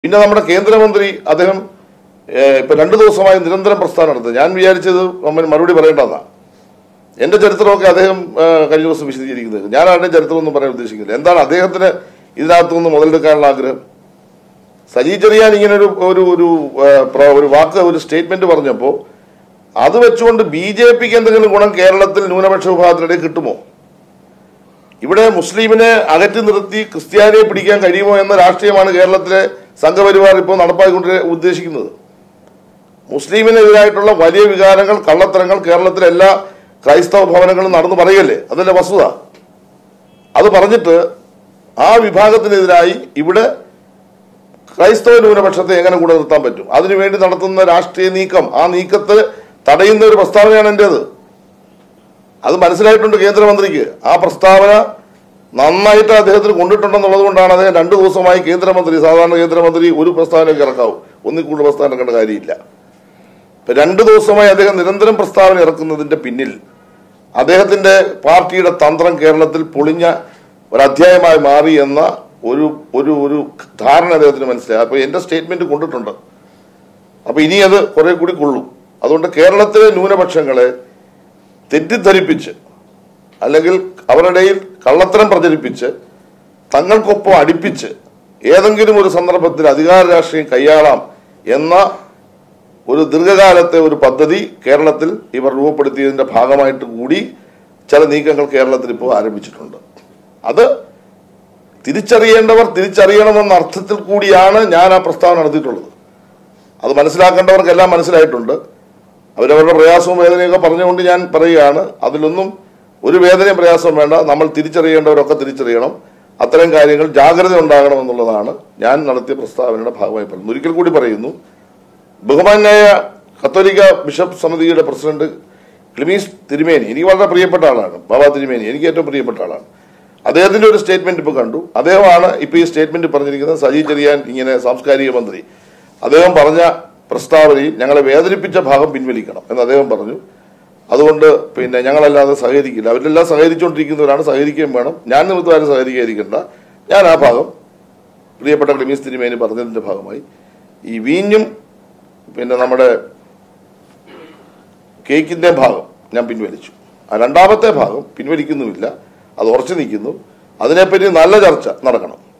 പിന്നെ നമ്മുടെ കേന്ദ്രമന്ത്രി അദ്ദേഹം ഏഹ്, ഇപ്പൊ രണ്ടു ദിവസമായി നിരന്തരം പ്രസ്ഥാനം നടത്തുന്നത് ഞാൻ വിചാരിച്ചത് നമ്മൾ മറുപടി പറയേണ്ടതാ എന്റെ ചരിത്രമൊക്കെ അദ്ദേഹം ഏഹ്, കഴിഞ്ഞ ദിവസം വിശദീകരിക്കുന്നത് ഞാൻ ആരുടെ ചരിത്രമൊന്നും പറയാൻ ഉദ്ദേശിക്കുന്നില്ല എന്താണ് അദ്ദേഹത്തിന് ഇതിനകത്തു നിന്ന് മുതലെടുക്കാനുള്ള ആഗ്രഹം സജി ചെറിയാൻ ഇങ്ങനെ ഒരു ഒരു ഒരു ഏഹ്, പ്ര- ഒരു വാക്ക് ഒരു സ്റ്റേറ്റ്മെന്റ് പറഞ്ഞപ്പോൾ അത് വെച്ചുകൊണ്ട് ബി ജെ പിക്ക് എന്തെങ്കിലും ഗുണം കേരളത്തിൽ ന്യൂനപക്ഷ വിഭാഗത്തിനിടയിൽ കിട്ടുമോ ഇവിടെ മുസ്ലിമിനെ അകറ്റി നിർത്തി ക്രിസ്ത്യാനിയെ പിടിക്കാൻ കഴിയുമോ എന്ന രാഷ്ട്രീയമാണ് കേരളത്തിലെ സംഘപരിവാർ ഇപ്പോൾ നടപ്പാക്കിക്കൊണ്ട് ഉദ്ദേശിക്കുന്നത് മുസ്ലിമിനെതിരായിട്ടുള്ള വലിയ വികാരങ്ങൾ കള്ളത്തരങ്ങൾ കേരളത്തിലെ എല്ലാ ക്രൈസ്തവ ഭവനങ്ങളും നടന്നു പറയല്ലേ അതല്ലേ വസ്തുത അത് പറഞ്ഞിട്ട് ആ വിഭാഗത്തിനെതിരായി ഇവിടെ ക്രൈസ്തവ ന്യൂനപക്ഷത്തെ എങ്ങനെ കൂടെ നിർത്താൻ പറ്റും അതിനുവേണ്ടി നടത്തുന്ന രാഷ്ട്രീയ നീക്കം ആ നീക്കത്തെ തടയുന്ന ഒരു പ്രസ്താവനയാണ് എന്റേത് അത് മനസ്സിലായിട്ടുണ്ട് കേന്ദ്രമന്ത്രിക്ക് ആ പ്രസ്താവന നന്നായിട്ട് അദ്ദേഹത്തിന് കൊണ്ടിട്ടുണ്ടെന്നുള്ളത് കൊണ്ടാണ് അദ്ദേഹം രണ്ടു ദിവസമായി കേന്ദ്രമന്ത്രി സാധാരണ കേന്ദ്രമന്ത്രി ഒരു പ്രസ്താവനയ്ക്ക് ഇറക്കാവും ഒന്നിൽ കൂടുതൽ പ്രസ്താവന ഇറക്കേണ്ട കാര്യമില്ല ഇപ്പൊ രണ്ടു ദിവസമായി അദ്ദേഹം നിരന്തരം പ്രസ്താവന ഇറക്കുന്നതിന്റെ പിന്നിൽ അദ്ദേഹത്തിന്റെ പാർട്ടിയുടെ തന്ത്രം കേരളത്തിൽ പൊളിഞ്ഞ ഒരു അധ്യായമായി മാറി എന്ന ഒരു ഒരു ഒരു ധാരണ അദ്ദേഹത്തിന് മനസ്സിലായി അപ്പൊ എന്റെ സ്റ്റേറ്റ്മെന്റ് കൊണ്ടിട്ടുണ്ട് അപ്പൊ ഇനി അത് കുറെ കൂടി കൊള്ളും അതുകൊണ്ട് കേരളത്തിലെ ന്യൂനപക്ഷങ്ങളെ തെറ്റിദ്ധരിപ്പിച്ച് അല്ലെങ്കിൽ അവരുടെ കള്ളത്തരം പ്രചരിപ്പിച്ച് തങ്ങൾക്കൊപ്പം അടുപ്പിച്ച് ഏതെങ്കിലും ഒരു സന്ദർഭത്തിൽ അധികാര രാഷ്ട്രീയം കൈയാളാം എന്ന ഒരു ദീർഘകാലത്തെ ഒരു പദ്ധതി കേരളത്തിൽ ഇവർ രൂപപ്പെടുത്തിയതിന്റെ ഭാഗമായിട്ട് കൂടി ചില നീക്കങ്ങൾ കേരളത്തിൽ ഇപ്പോൾ ആരംഭിച്ചിട്ടുണ്ട് അത് തിരിച്ചറിയേണ്ടവർ തിരിച്ചറിയണമെന്ന അർത്ഥത്തിൽ കൂടിയാണ് ഞാൻ ആ പ്രസ്താവന നടത്തിയിട്ടുള്ളത് അത് മനസ്സിലാക്കേണ്ടവർക്കെല്ലാം മനസ്സിലായിട്ടുണ്ട് അവരവരുടെ പ്രയാസവും വേദനയൊക്കെ പറഞ്ഞുകൊണ്ട് ഞാൻ പറയുകയാണ് അതിലൊന്നും ഒരു വേദനയും പ്രയാസവും വേണ്ട നമ്മൾ തിരിച്ചറിയേണ്ടവരൊക്കെ തിരിച്ചറിയണം അത്തരം കാര്യങ്ങൾ ജാഗ്രത ഉണ്ടാകണം എന്നുള്ളതാണ് ഞാൻ നടത്തിയ പ്രസ്താവനയുടെ ഭാഗമായി പറയുന്നത് ഒരിക്കൽ കൂടി പറയുന്നു ബഹുമാന്യായ കത്തോലിക്ക ബിഷപ്പ് സമിതിയുടെ പ്രസിഡന്റ് ക്ലിമീസ് തിരുമേനി എനിക്ക് വളരെ പ്രിയപ്പെട്ട ആളാണ് ബാബ തിരുമേനി എനിക്ക് ഏറ്റവും പ്രിയപ്പെട്ട ആളാണ് അദ്ദേഹത്തിന്റെ ഒരു സ്റ്റേറ്റ്മെന്റ് ഇപ്പൊ കണ്ടു അദ്ദേഹമാണ് ഇപ്പൊ ഈ സ്റ്റേറ്റ്മെന്റ് പറഞ്ഞിരിക്കുന്നത് സജി ചെറിയാൻ ഇങ്ങനെ സാംസ്കാരിക മന്ത്രി അദ്ദേഹം പറഞ്ഞ പ്രസ്താവനയിൽ ഞങ്ങളെ വേദനിപ്പിച്ച ഭാഗം പിൻവലിക്കണം എന്ന് അദ്ദേഹം പറഞ്ഞു അതുകൊണ്ട് പിന്നെ ഞങ്ങളല്ലാതെ സഹകരിക്കില്ല അവരെല്ലാം സഹകരിച്ചുകൊണ്ടിരിക്കുന്നവരാണ് സഹകരിക്കുകയും വേണം ഞാൻ നിമിത്തമാരും സഹകരിക്കാതിരിക്കണ്ട ഞാൻ ആ ഭാഗം പ്രിയപ്പെട്ട ക്ലിമീസ് തിരുമേനി പറഞ്ഞതിന്റെ ഭാഗമായി ഈ വീഞ്ഞും പിന്നെ നമ്മുടെ കേക്കിന്റെ ഭാഗം ഞാൻ പിൻവലിച്ചു ആ രണ്ടാമത്തെ ഭാഗം പിൻവലിക്കുന്നുമില്ല അത് ഉറച്ചു നിൽക്കുന്നു അതിനെപ്പറ്റി നല്ല ചർച്ച നടക്കണം